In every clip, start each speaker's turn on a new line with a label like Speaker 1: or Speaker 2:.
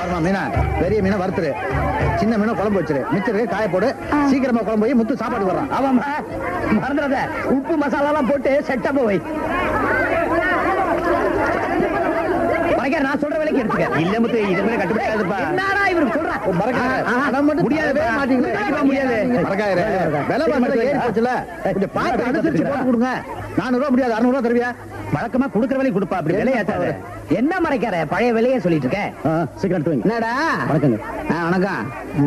Speaker 1: ஆமா மீனா பெரிய மீனை வறுத்துரு சின்ன மீனை குழம்பு வச்சிரு மிச்சரு காய போடு சீக்கிரமா குழம்பு போய் முத்து சாப்பாடு வர்றான்
Speaker 2: ஆமாமா மறந்துடாத உப்பு மசாலா எல்லாம் போட்டு செட்டப் போய் மறைக்கார நான் சொல்ற வேலைக்கு எடுத்துக்க இல்ல முத்து இது மேல கட்டுப்படாதுப்பா என்னடா இவருக்கு சொல்றா முடியாது கண்டிப்பா முடியாது
Speaker 1: மறக்காயிரு விலை வந்து ஏறி போச்சுல கொஞ்சம் பார்த்து அனுசரிச்சு போட்டு கொடுங்க நானூறு ரூபா முடியாது அறுநூறு ரூபா தருவியா
Speaker 2: வழக்கமா குடுக்கற வேலைக்கு கொடுப்பா அப்படி விலையாத்தாத என்ன மறைக்கார பழைய விலையே சொல்லிட்டு இருக்க
Speaker 1: சீக்கிரம் எடுத்து வைங்க
Speaker 2: என்னடா
Speaker 1: வணக்கங்க
Speaker 2: ஆ, வணக்கம்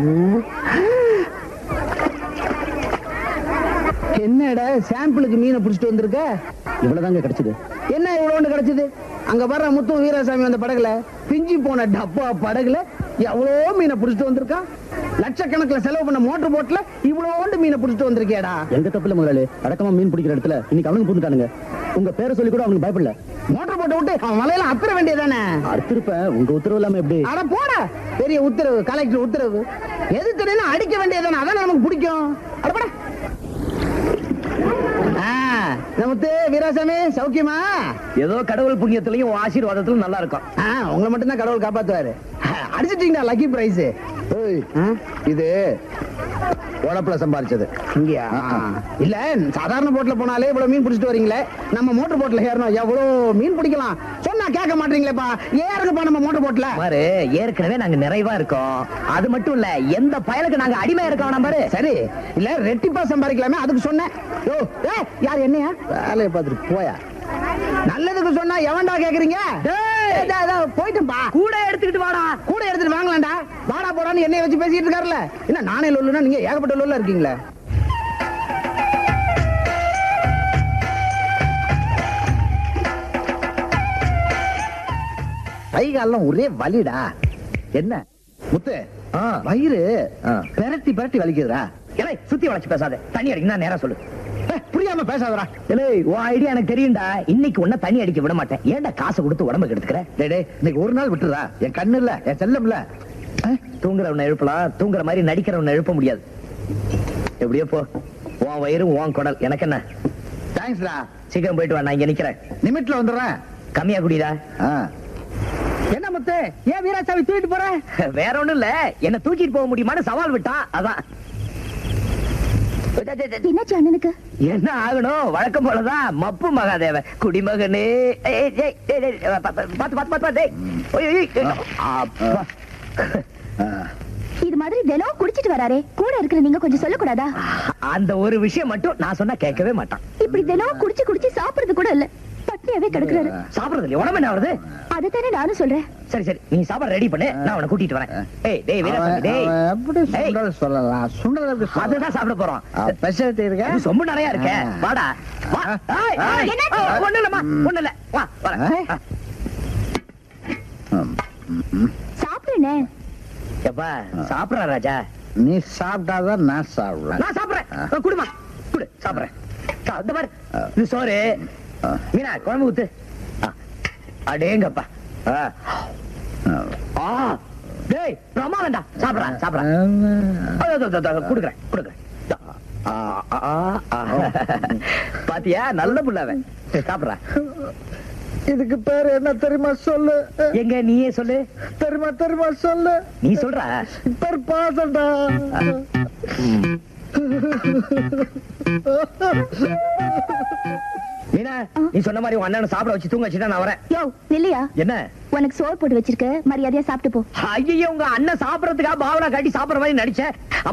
Speaker 2: என்னடா சாம்பிளுக்கு மீனை புடிச்சிட்டு வந்திருக்க
Speaker 1: இவ்வளவுதாங்க கிடைச்சது
Speaker 2: என்ன இவ்வளவு கிடைச்சது அங்க வர்ற முத்து வீராசாமி வந்த படகுல பிஞ்சி போன டப்பா படகுல எவ்வளோ மீனை புடிச்சிட்டு வந்திருக்கான் லட்சக்கணக்குல செலவு பண்ண மோட்டர் போட்ல இவ்வளோண்டு மீனை புடிச்சிட்டு வந்திருக்கேடா
Speaker 1: எங்க தப்புல முதலாளி அடக்கமா மீன் பிடிக்கிற இடத்துல இன்னைக்கு அவனுக்கு புந்துட்டானுங்க உங்க பேரை சொல்லி கூட அவனுக்கு பயப்படல
Speaker 2: மோட்டர் போட்டை விட்டு அவன் மலையில அத்துற வேண்டியதானே
Speaker 1: அறுத்திருப்பேன் உங்க உத்தரவு இல்லாம எப்படி
Speaker 2: அட போடா பெரிய உத்தரவு கலெக்டர் உத்தரவு எது தெரியும் அடிக்க வேண்டியதானே அதான் நமக்கு பிடிக்கும் அட போடா ஆ, நமத்து வீராசாமி சௌக்கியமா
Speaker 3: ஏதோ கடவுள் புண்ணியத்திலையும் ஆசீர்வாதத்திலும் நல்லா இருக்கும்
Speaker 2: ஆ, உங்களை மட்டும்தான் கடவுள் காப்பாத்துவாரு அடிச்சிட்டீங்களா லக்கி பிரைஸ்
Speaker 1: ஏய், இது உழப்புல சம்பாரிச்சது
Speaker 2: இங்கயா இல்ல சாதாரண போட்ல போனாலே இவ்வளவு மீன் பிடிச்சிட்டு வரீங்களே நம்ம மோட்டர் போட்ல ஏறணும் எவ்வளவு மீன் பிடிக்கலாம் சொன்னா கேட்க மாட்டீங்களேப்பா ஏறுங்கப்பா நம்ம மோட்டர் போட்ல
Speaker 3: பாரு ஏற்கனவே நாங்க நிறைவா இருக்கோம் அது மட்டும் இல்ல எந்த பயலுக்கு நாங்க அடிமை இருக்க வேணாம் பாரு
Speaker 2: சரி இல்ல ரெட்டிப்பா சம்பாதிக்கலாமே அதுக்கு சொன்னேன் யோ ஏய், யார் என்னையா
Speaker 1: வேலையை பார்த்துட்டு போயா
Speaker 2: நல்லதுக்கு சொன்னா எவன்டா கேக்குறீங்க ஏய், இதா, இதா, போயிட்டுப்பா
Speaker 3: கூட எடுத்துக்கிட்டு வாடா
Speaker 2: கூட எடுத்துட்டு வாங்கலாம்டா வாடா போடான்னு என்னைய வச்சு பேசிட்டு இருக்காருல்ல என்ன நானே லொல்லுனா நீங்க ஏகப்பட்ட லொல்ல இருக்கீங்களே
Speaker 1: கை காலெல்லாம் ஒரே வலிடா என்ன முத்து வயிறு பெரட்டி பெரட்டி வலிக்குதுடா
Speaker 3: ஏலே சுத்தி வளைச்சு பேசாத தண்ணி அடிக்கணும் நேரா சொல்லு
Speaker 2: ஏய், புரியாம பேசாதடா
Speaker 3: ஏலே உன் ஐடியா எனக்கு தெரியும்டா இன்னைக்கு உன்ன தண்ணி அடிக்க விட மாட்டேன் ஏன்டா காசு கொடுத்து உடம்புக்கு எடுத்துக்கிற
Speaker 1: டேய் டேய் இன்னைக்கு ஒரு நாள் விட்டுறா என் கண்ணு இல்ல என் செல்லம் இல்ல
Speaker 3: தூங்குறவனை எழுப்பலாம் தூங்குற மாதிரி நடிக்கிறவனை எழுப்ப முடியாது எப்படியோ போ உன் வயிறு உன் குடல் எனக்கு என்ன
Speaker 1: தேங்க்ஸ்டா
Speaker 3: சீக்கிரம் போயிட்டு வா நான் இங்க நிக்கிறேன்
Speaker 1: நிமிட்ல வந்துடுறேன்
Speaker 3: கம்மியா குடிடா
Speaker 1: ஆ.
Speaker 2: என்ன முத்து ஏன் வீராசாமி தூக்கிட்டு போற
Speaker 3: வேற ஒண்ணும் இல்ல என்ன தூக்கிட்டு போக முடியுமான்னு சவால் விட்டான் அதான்
Speaker 4: என்னாச்சு அண்ணனுக்கு
Speaker 3: என்ன ஆகணும் வழக்கம் போலதான் மப்பு மகாதேவ குடிமகனே ஏய், ஏய், ஏய், ஏய், ஏய், பா- பா- பாத்து பாத்து பாத்து பாத்து ஏய். ஓய், ஓய், ஓய். அப்பா.
Speaker 1: ஆ.
Speaker 4: இது மாதிரி தினம் குடிச்சிட்டு வராரே கூட இருக்கிற நீங்க கொஞ்சம் சொல்லக்கூடாதா
Speaker 3: அந்த ஒரு விஷயம் மட்டும் நான் சொன்னா கேட்கவே மாட்டான்
Speaker 4: இப்படி தினம் குடிச்சு குடிச்சு சாப்பிடுறது கூட இல்ல பட்னியாவே கிடக்குறாரு
Speaker 3: சாப்பிடுறது இல்லையா உடம்பு என்ன வருது
Speaker 4: அதைத்தானே நானும் சொல்றேன்
Speaker 3: சரி சரி நீ சாப்பாடு ரெடி பண்ணு நான் அவனை கூட்டிட்டு வரேன் ஏய் டேய் வீரசாமி
Speaker 1: அவன்
Speaker 3: டேய்
Speaker 1: அவன் எப்படி
Speaker 3: ஏய்,
Speaker 1: சுண்டல் சொல்லலாம் சுண்டல் எப்படி சொல்லலாம்?
Speaker 3: அதுதான் சாப்பிட போறோம்
Speaker 1: ஆ, பெசரட்டி இருக்க
Speaker 3: இது சொம்பு நிறைய இருக்கே
Speaker 1: ஆ.
Speaker 3: வாடா வா ஏய், ஏய்,
Speaker 4: என்னாச்சு?
Speaker 3: ஆ, ஒண்ணும் இல்லம்மா ஒண்ணும் இல்ல வா வரேன்
Speaker 1: ஆ?
Speaker 3: ஆ.
Speaker 1: ம்.
Speaker 4: சாப்பிடுனே
Speaker 3: எப்பா சாப்பிடுறா ராஜா
Speaker 1: நீ சாப்பிட்டாதான் நான் சாப்பிடுவேன்
Speaker 3: நான் சாப்பிடுறேன்
Speaker 1: ஆ.
Speaker 3: ஆ, குடுமா குடு சாப்பிடுறேன் சா, இந்த பாரு
Speaker 1: ஆ.
Speaker 3: இது சோறு
Speaker 1: ஆ.
Speaker 3: மீனா குழம்பு ஊத்து ஆ. அடேங்கப்பா ஆ. ஆ. டேய் பிரமாதம்டா சாப்பிடுறா சாப்பிடுறா அதோ, அதோ, அதோ, அதோ, குடுக்குறேன் குடுக்குறேன் ஆ, ஆ, ஆ, ஆ. பாத்தியா நல்ல புள்ளாவ சாப்பிடுறா
Speaker 1: இதுக்கு பேர் என்ன தெரியுமா சொல்லு
Speaker 3: எங்க நீயே சொல்லு
Speaker 1: தெரியுமா தெரியுமா சொல்லு
Speaker 3: நீ சொல்றா
Speaker 1: பேர் பாசண்டா
Speaker 3: மீனா நீ சொன்ன மாதிரி உன் அண்ணனை சாப்பிட வச்சு தூங்க வச்சுட்டா நான் வரேன்
Speaker 4: யோ இல்லையா
Speaker 3: என்ன
Speaker 4: உனக்கு சோறு போட்டு வச்சிருக்க மரியாதையா சாப்பிட்டு போ
Speaker 3: ஐயோ உங்க அண்ணன் சாப்பிடறதுக்காக பாவனா காட்டி சாப்பிடுற மாதிரி நடிச்சேன்